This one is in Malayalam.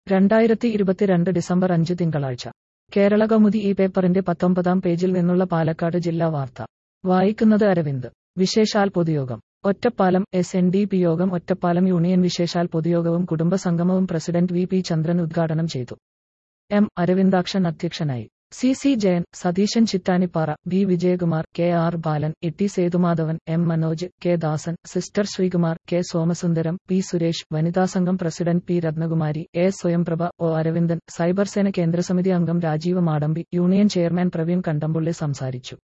രണ്ടായിരത്തി ഇരുപത്തിരണ്ട് ഡിസംബർ അഞ്ച് തിങ്കളാഴ്ച കേരള കൗമുദി ഈ പേപ്പറിന്റെ പത്തൊമ്പതാം പേജിൽ നിന്നുള്ള പാലക്കാട് ജില്ലാ വാർത്ത വായിക്കുന്നത് അരവിന്ദ് വിശേഷാൽ പൊതുയോഗം Ottapalam S N D P Yogam Ottapalam union വിശേഷാൽ പൊതുയോഗവും കുടുംബസംഗമവും പ്രസിഡന്റ് വി പി ചന്ദ്രൻ ഉദ്ഘാടനം ചെയ്തു എം അരവിന്ദാക്ഷൻ അധ്യക്ഷനായി C C Jayan Satheesan Chittanippara B Vijayakumar K R Balan Itty Sethumadhavan M Manoj K Dasan sister Sreekumar K Somasundaram P Suresh വനിതാ സംഘം president P Rathnakumari A Swayamprabha O Aravindan cyber സേന കേന്ദ്രസമിതി അംഗം രാജീവ് മാടമ്പി യൂണിയൻ ചെയർമാൻ പ്രവീൺ കണ്ടമ്പുള്ളി സംസാരിച്ചു